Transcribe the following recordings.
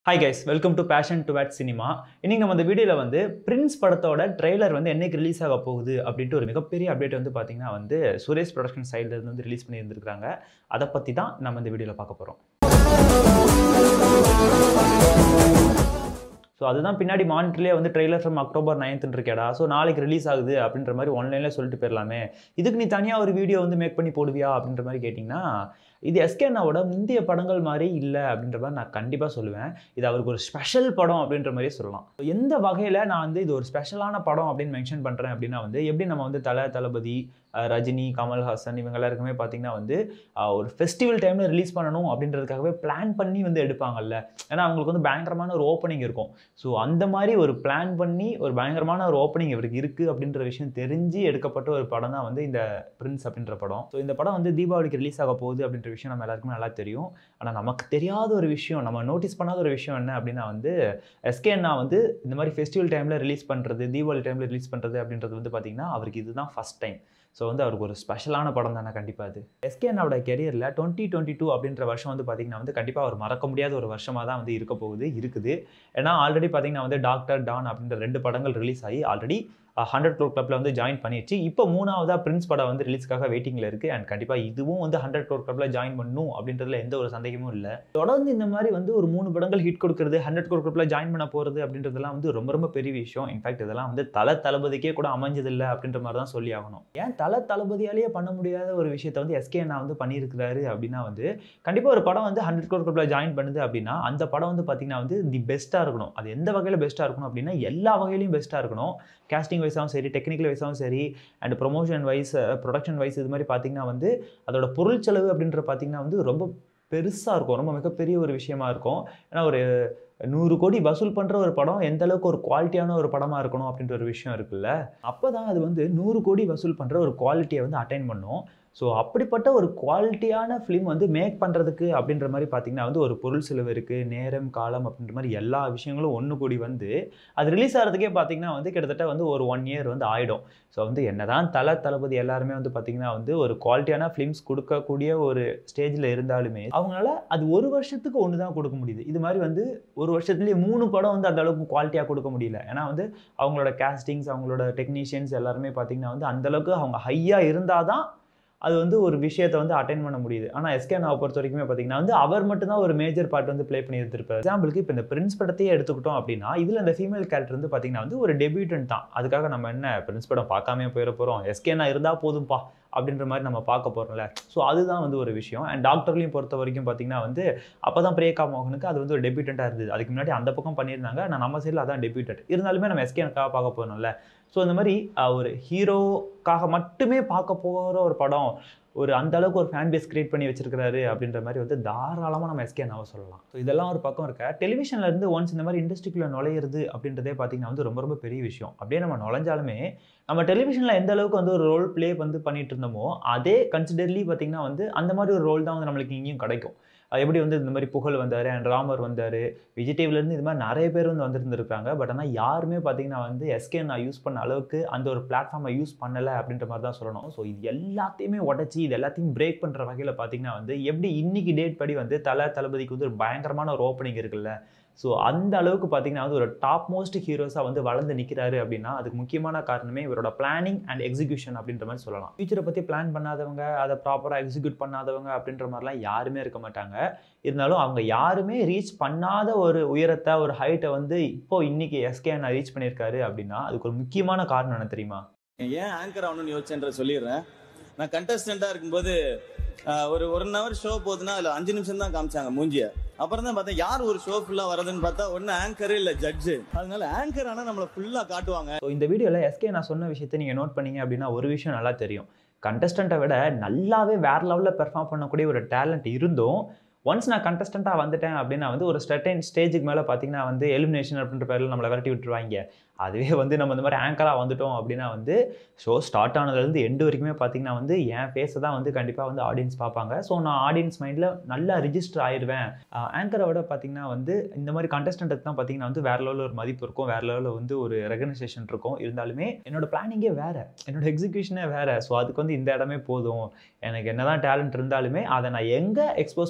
hi guys welcome to passion டு வேட் cinema இன்னைக்கு நம்ம இந்த வீடியோவில் வந்து பிரின்ஸ் படத்தோட ட்ரெய்லர் வந்து என்னைக்கு ரிலீஸ் ஆக போகுது அப்படின்ட்டு ஒரு மிகப்பெரிய அப்டேட் வந்து பார்த்தீங்கன்னா வந்து சுரேஷ் ப்ரொடக்ஷன் சைடில் இருந்து வந்து ரிலீஸ் பண்ணியிருந்திருக்காங்க அதை பற்றி தான் நம்ம இந்த வீடியோவில் பார்க்க போகிறோம் ஸோ அதுதான் பின்னாடி மானிட்டர்லேயே வந்து ட்ரெய்லர் ஃப்ரம் அக்டோபர் நைன்த்னு இருக்கேடா ஸோ நாளைக்கு ரிலீஸ் ஆகுது அப்படின்ற மாதிரி ஒன்லைனில் சொல்லிட்டு போயிடலாமே இதுக்கு நீ தனியாக ஒரு வீடியோ வந்து மேக் பண்ணி போடுவியா அப்படின்ற மாதிரி கேட்டிங்கன்னா இது எஸ்கேனாவோட முந்தைய படங்கள் மாதிரி இல்லை அப்படின்ற மாதிரி நான் கண்டிப்பாக சொல்லுவேன் இது அவருக்கு ஒரு ஸ்பெஷல் படம் அப்படின்ற மாதிரியே சொல்லலாம் எந்த வகையில் நான் வந்து இது ஒரு ஸ்பெஷலான படம் அப்படின்னு மென்ஷன் பண்ணுறேன் அப்படின்னா வந்து எப்படி நம்ம வந்து தல தளபதி அஹ் ரஜினி கமல்ஹாசன் இவங்க எல்லாருக்குமே பார்த்தீங்கன்னா வந்து அஹ் ஒரு ஃபெஸ்டிவல் டைமில் ரிலீஸ் பண்ணணும் அப்படின்றதுக்காகவே பிளான் பண்ணி வந்து எடுப்பாங்கல்ல ஏன்னா அவங்களுக்கு வந்து பயங்கரமான ஒரு ஓப்பனிங் இருக்கும் ஸோ அந்த மாதிரி ஒரு பிளான் பண்ணி ஒரு பயங்கரமான ஒரு ஓப்பனிங் இவருக்கு இருக்குது அப்படின்ற விஷயம் தெரிஞ்சு எடுக்கப்பட்ட ஒரு படம் தான் வந்து இந்த பிரின்ஸ் அப்படின்ற படம் ஸோ இந்த படம் வந்து தீபாவளிக்கு ரிலீஸ் ஆக போகுது அப்படின்ற விஷயம் நம்ம எல்லாருக்குமே நல்லா தெரியும் ஆனால் நமக்கு தெரியாத ஒரு விஷயம் நம்ம நோட்டீஸ் பண்ணாத ஒரு விஷயம் என்ன அப்படின்னா வந்து எஸ்கேன்னா வந்து இந்த மாதிரி ஃபெஸ்டிவல் டைமில் ரிலீஸ் பண்ணுறது தீபாவளி டைமில் ரிலீஸ் பண்ணுறது அப்படின்றது வந்து பார்த்திங்கன்னா அவருக்கு இதுதான் ஃபஸ்ட் டைம் ஸோ வந்து அவருக்கு ஒரு ஸ்பெஷலான படம் தானே கண்டிப்பாக அது எஸ்கேனாவோட கெரியரில் டுவெண்ட்டி டுவெண்ட்டி டூ அப்படின்ற வருஷம் வந்து பார்த்திங்கன்னா வந்து கண்டிப்பாக அவர் மறக்க முடியாத ஒரு வருஷமாக தான் வந்து இருக்க போகுது இருக்குது ஏன்னா ஆல்ரெடி பார்த்திங்கன்னா வந்து டாக்டர் டான் அப்படின்ற ரெண்டு படங்கள் ரிலீஸ் ஆகி ஆல்ரெடி ஹண்ட்ரட் க்ரோர் கிளப்பில் வந்து ஜாயின் பண்ணிடுச்சு இப்போ மூணாவதாக பிரின்ஸ் படம் வந்து ரிலீஸ்க்காக வெயிட்டிங்கில் இருக்குது அண்ட் கண்டிப்பாக இதுவும் வந்து ஹண்ட்ரட் க்ரோர் கிளப்பில் ஜாயின் பண்ணணும் அப்படின்றதுல எந்த ஒரு சந்தேகமும் இல்லை தொடர்ந்து இந்த மாதிரி வந்து ஒரு மூணு படங்கள் ஹிட் கொடுக்குறது ஹண்ட்ரட் க்ரோர் கிளப்பில் ஜாயின் பண்ண போகிறது அப்படின்றதெல்லாம் வந்து ரொம்ப ரொம்ப பெரிய விஷயம் இன்ஃபேக்ட் இதெல்லாம் வந்து தல தளபதிக்கே கூட அமைஞ்சதில்லை அப்படின்ற மாதிரி தான் சொல்லி ஆகணும் ஏன் தல தளபதியாலேயே பண்ண முடியாத ஒரு விஷயத்தை வந்து எஸ்கே நான் வந்து பண்ணியிருக்கிறாரு அப்படின்னா வந்து கண்டிப்பாக ஒரு படம் வந்து ஹண்ட்ரட் க்ரோர் கிளப்பில் ஜாயின் பண்ணுது அப்படின்னா அந்த படம் வந்து பார்த்திங்கன்னா வந்து தி பெஸ்ட்டாக இருக்கணும் அது எந்த வகையில் பெஸ்ட்டாக இருக்கணும் அப்படின்னா எல்லா வகையிலையும் பெஸ்ட்டாக இருக்கணும் கேஸ்டிங் வைஸாகவும் சரி டெக்னிக்கல் வைஸாகவும் சரி and promotion wise production wise இது மாதிரி பார்த்திங்கன்னா வந்து அதோட பொருள் செலவு அப்படின்ற பார்த்திங்கன்னா வந்து ரொம்ப பெருசாக இருக்கும் ரொம்ப மிகப்பெரிய ஒரு விஷயமா இருக்கும் ஏன்னா ஒரு நூறு கோடி வசூல் பண்ணுற ஒரு படம் எந்த அளவுக்கு ஒரு குவாலிட்டியான ஒரு படமாக இருக்கணும் அப்படின்ற ஒரு விஷயம் இருக்குல்ல அப்போ தான் அது வந்து நூறு கோடி வசூல் பண்ணுற ஒரு குவாலிட்டியை வந்து அட்டைன் பண்ணும் ஸோ அப்படிப்பட்ட ஒரு குவாலிட்டியான ஃபிலிம் வந்து மேக் பண்ணுறதுக்கு அப்படின்ற மாதிரி பார்த்திங்கன்னா வந்து ஒரு பொருள் செலவு இருக்குது நேரம் காலம் அப்படின்ற மாதிரி எல்லா விஷயங்களும் ஒன்று கூடி வந்து அது ரிலீஸ் ஆகிறதுக்கே பார்த்திங்கன்னா வந்து கிட்டத்தட்ட வந்து ஒரு ஒன் இயர் வந்து ஆகிடும் ஸோ வந்து என்னதான் தல தளபதி எல்லாருமே வந்து பார்த்திங்கன்னா வந்து ஒரு குவாலிட்டியான ஃபிலிம்ஸ் கொடுக்கக்கூடிய ஒரு ஸ்டேஜில் இருந்தாலுமே அவங்களால அது ஒரு வருஷத்துக்கு ஒன்று தான் கொடுக்க முடியுது இது மாதிரி வந்து ஒரு வருஷத்துலேயே மூணு படம் வந்து அந்த அளவுக்கு குவாலிட்டியாக கொடுக்க முடியல ஏன்னா வந்து அவங்களோட கேஸ்டிங்ஸ் அவங்களோட டெக்னீஷியன்ஸ் எல்லாருமே பார்த்திங்கன்னா வந்து அந்தளவுக்கு அவங்க ஹையாக இருந்தால் தான் அது வந்து ஒரு விஷயத்தை வந்து அட்டைன் பண்ண முடியுது ஆனால் எஸ்கே நாவை பொறுத்த வரைக்குமே பார்த்தீங்கன்னா வந்து அவர் மட்டும்தான் ஒரு மேஜர் பார்ட் வந்து ப்ளே பண்ணி எடுத்திருப்பார் எக்ஸாம்பிளுக்கு இப்போ இந்த பிரின்ஸ் படத்தையே எடுத்துக்கிட்டோம் அப்படின்னா இதில் இந்த ஃபீமேல் கேரக்டர் வந்து பார்த்தீங்கன்னா வந்து ஒரு டெபியூட்டன் தான் அதுக்காக நம்ம என்ன பிரின்ஸ் படம் பார்க்காம போயிட போகிறோம் எஸ்கேனா இருந்தால் போதும்பா அப்படின்ற மாதிரி நம்ம பார்க்க போகிறோம்ல ஸோ அதுதான் வந்து ஒரு விஷயம் அண்ட் டாக்டர்லையும் பொறுத்த வரைக்கும் பார்த்தீங்கன்னா வந்து அப்போ தான் பிரியங்கா மோகனுக்கு அது வந்து ஒரு டெபியூட்டண்ட்டாக இருந்தது அதுக்கு முன்னாடி அந்த பக்கம் பண்ணியிருந்தாங்க நான் நம்ம சைடில் அதான் டெபியூட்டட் இருந்தாலுமே நம்ம எஸ்கேனுக்காக பார்க்க போகிறோம்ல ஸோ இந்த மாதிரி ஒரு ஹீரோக்காக மட்டுமே பார்க்க போகிற ஒரு படம் ஒரு அந்த அளவுக்கு ஒரு ஃபேன் பேஸ் கிரியேட் பண்ணி வச்சிருக்காரு அப்படின்ற மாதிரி வந்து தாராளமாக நம்ம எஸ்கே நாவை சொல்லலாம் ஸோ இதெல்லாம் ஒரு பக்கம் இருக்க டெலிவிஷன்ல இருந்து ஒன்ஸ் இந்த மாதிரி இண்டஸ்ட்ரிக்குள்ள நுழையிறது அப்படின்றதே பார்த்தீங்கன்னா வந்து ரொம்ப ரொம்ப பெரிய விஷயம் அப்படியே நம்ம நுழைஞ்சாலுமே நம்ம டெலிவிஷனில் எந்த அளவுக்கு வந்து ஒரு ரோல் ப்ளே வந்து பண்ணிட்டு இருந்தோமோ அதே கன்சிடர்லி பார்த்தீங்கன்னா வந்து அந்த மாதிரி ஒரு ரோல் தான் வந்து நம்மளுக்கு இங்கேயும் கிடைக்கும் எப்படி வந்து இந்த மாதிரி புகழ் வந்தார் அண்ட் ராமர் வந்தார் விஜய் இது மாதிரி நிறைய பேர் வந்து வந்துருந்துருக்காங்க பட் ஆனால் யாருமே பார்த்தீங்கன்னா வந்து எஸ்கே நான் யூஸ் பண்ண அளவுக்கு அந்த ஒரு பிளாட்ஃபார்மை யூஸ் பண்ணலை அப்படின்ற மாதிரி தான் சொல்லணும் ஸோ இது எல்லாத்தையுமே உடச்சி இது எல்லாத்தையும் பிரேக் பண்ணுற வகையில் பார்த்தீங்கன்னா வந்து எப்படி இன்னைக்கு டேட் படி வந்து தலை தளபதிக்கு வந்து ஒரு பயங்கரமான ஒரு ஓப்பனிங் இருக்குல்ல ஸோ அந்த அளவுக்கு பார்த்தீங்கன்னா வந்து ஒரு டாப் மோஸ்ட் ஹீரோஸாக வந்து வளர்ந்து நிற்கிறாரு அப்படின்னா அதுக்கு முக்கியமான காரணமே இவரோட பிளானிங் அண்ட் எக்ஸிக்யூஷன் அப்படின்ற மாதிரி சொல்லலாம் ஃபியூச்சரை பற்றி பிளான் பண்ணாதவங்க அதை ப்ராப்பராக எக்ஸிக்யூட் பண்ணாதவங்க அப்படின்ற மாதிரிலாம் யாருமே இருக்க மாட்டாங்க இருந்தாலும் அவங்க யாருமே ரீச் பண்ணாத ஒரு உயரத்தை ஒரு ஹைட்டை வந்து இப்போ இன்னைக்கு எஸ்கே நான் ரீச் பண்ணியிருக்காரு அப்படின்னா அதுக்கு ஒரு முக்கியமான காரணம் என்ன தெரியுமா ஏன் ஆங்கர் ஆகணும்னு யோசிச்சேன்ற சொல்லிடுறேன் நான் கண்டஸ்டண்டா இருக்கும்போது ஆஹ், ஒரு ஒன் ஹவர் ஷோ போகுதுன்னா அதுல அஞ்சு நிமிஷம் தான் காமிச்சாங்க மூஞ்சிய அப்புறம் தான் பார்த்தேன் யார் ஒரு ஷோ ஃபுல்லா வரதுன்னு பார்த்தா ஒன்னு ஆங்கர் இல்ல ஜட்ஜு அதனால ஆங்கர் ஆனா நம்மள ஃபுல்லா காட்டுவாங்க ஸோ இந்த வீடியோவில் எஸ்கே நான் சொன்ன விஷயத்தை நீங்கள் நோட் பண்ணீங்க அப்படின்னா ஒரு விஷயம் நல்லா தெரியும் கண்டஸ்டண்ட்டை விட நல்லாவே வேற லெவலில் பெர்ஃபார்ம் பண்ணக்கூடிய ஒரு டேலண்ட் இருந்தும் ஒன்ஸ் நான் கண்டஸ்டண்ட்டாக வந்துட்டேன் அப்படின்னா வந்து ஒரு ஸ்டெட்டைன் ஸ்டேஜுக்கு மேலே பார்த்தீங்கன்னா வந்து எலிமினேஷன் அப்படின்ற பேரில் நம்மளை விரட்டி விட்டுருவாங்க அதுவே வந்து நம்ம இந்த மாதிரி ஆங்கராக வந்துட்டோம் அப்படின்னா வந்து ஷோ ஸ்டார்ட் ஆனதுலேருந்து எண்டு வரைக்குமே பார்த்தீங்கன்னா வந்து என் ஃபேஸை தான் வந்து கண்டிப்பாக வந்து ஆடியன்ஸ் பார்ப்பாங்க ஸோ நான் ஆடியன்ஸ் மைண்டில் நல்லா ரிஜிஸ்டர் ஆயிடுவேன் ஆங்கரை விட பார்த்தீங்கன்னா வந்து இந்த மாதிரி கண்டஸ்டண்ட்டுக்கு தான் பார்த்தீங்கன்னா வந்து வேற லெவலில் ஒரு மதிப்பு இருக்கும் வேற லெவலில் வந்து ஒரு ரெகனைசேஷன் இருக்கும் இருந்தாலுமே என்னோட பிளானிங்கே வேற என்னோட எக்ஸிக்யூஷனே வேற ஸோ அதுக்கு வந்து இந்த இடமே போதும் எனக்கு என்னதான் டேலண்ட் இருந்தாலுமே அதை நான் எங்கே எக்ஸ்போஸ் பண்ணணுமோ அதை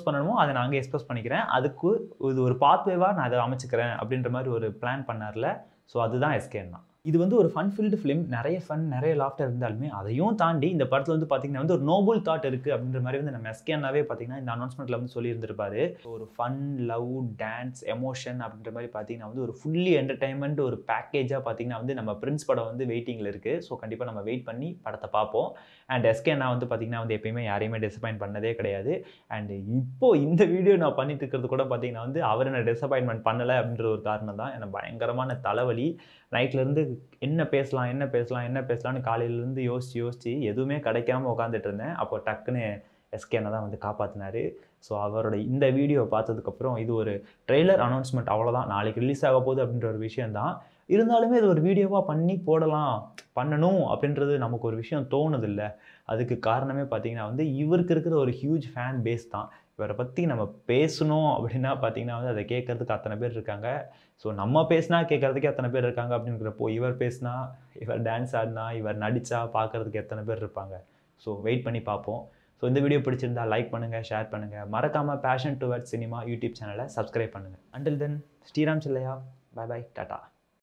அதை நான் அங்கே எக்ஸ்பிரஸ் பண்ணிக்கிறேன் அதுக்கு இது ஒரு பாத்வேவாக நான் அதை அமைச்சுக்கிறேன் அப்படின்ற மாதிரி ஒரு பிளான் பண்ணார்ல ஸோ அதுதான் எஸ்கேன் தான் இது வந்து ஒரு ஃபன் ஃபீல்டு ஃபிலிம் நிறைய ஃபன் நிறைய லாஃப்டர் இருந்தாலுமே அதையும் தாண்டி இந்த படத்தில் வந்து பார்த்தீங்கன்னா வந்து ஒரு நோபல் தாட் இருக்குது அப்படின்ற மாதிரி வந்து நம்ம எஸ்கேனாவே பார்த்தீங்கன்னா இந்த அனௌன்ஸ்மெண்ட்டில் வந்து சொல்லியிருந்திருப்பாரு ஒரு ஃபன் லவ் டான்ஸ் எமோஷன் அப்படின்ற மாதிரி பார்த்தீங்கன்னா வந்து ஒரு ஃபுல்லி என்டர்டைன்மெண்ட் ஒரு பேக்கேஜாக பார்த்தீங்கன்னா வந்து நம்ம பிரின்ஸ் படம் வந்து வெயிட்டிங்கில் இருக்குது ஸோ கண்டிப்பாக நம்ம வெயிட் பண்ணி படத்தை பார்ப்போம் அண்ட் எஸ்கேனா வந்து பார்த்தீங்கன்னா வந்து எப்பயுமே யாரையுமே டிசப்பாயின்ட் பண்ணதே கிடையாது அண்ட் இப்போ இந்த வீடியோ நான் பண்ணிட்டு இருக்கிறது கூட பார்த்தீங்கன்னா வந்து அவர் என்ன டிசப்பாயின்மெண்ட் பண்ணலை அப்படின்ற ஒரு காரணம் தான் எனக்கு பயங்கரமான தலைவலி நைட்லேருந்து என்ன பேசலாம் என்ன பேசலாம் என்ன பேசலாம்னு காலையிலேருந்து யோசிச்சு யோசிச்சு எதுவுமே கிடைக்காம உட்காந்துட்டு இருந்தேன் அப்போ டக்குன்னு எஸ்கேனை தான் வந்து காப்பாற்றினாரு ஸோ அவரோட இந்த வீடியோ பார்த்ததுக்கப்புறம் இது ஒரு ட்ரெய்லர் அனௌன்ஸ்மெண்ட் அவ்வளோதான் நாளைக்கு ரிலீஸ் ஆக போகுது அப்படின்ற ஒரு விஷயந்தான் இருந்தாலுமே இது ஒரு வீடியோவாக பண்ணி போடலாம் பண்ணணும் அப்படின்றது நமக்கு ஒரு விஷயம் தோணுதில்ல அதுக்கு காரணமே பார்த்தீங்கன்னா வந்து இவருக்கு இருக்கிற ஒரு ஹியூஜ் ஃபேன் பேஸ் தான் இவரை பற்றி நம்ம பேசணும் அப்படின்னா பார்த்தீங்கன்னா வந்து அதை கேட்கறதுக்கு அத்தனை பேர் இருக்காங்க ஸோ நம்ம பேசினா கேட்கறதுக்கே அத்தனை பேர் இருக்காங்க அப்படிங்கிறப்போ இவர் பேசினா இவர் டான்ஸ் ஆடினா இவர் நடித்தா பார்க்கறதுக்கு எத்தனை பேர் இருப்பாங்க ஸோ வெயிட் பண்ணி பார்ப்போம் ஸோ இந்த வீடியோ பிடிச்சிருந்தா லைக் பண்ணுங்கள் ஷேர் பண்ணுங்கள் மறக்காமல் பேஷன் டுவர்ட்ஸ் சினிமா யூடியூப் சேனலை சப்ஸ்கிரைப் பண்ணுங்கள் அண்டில் தென் ஸ்ரீராம் சில்லையா பை பை டாட்டா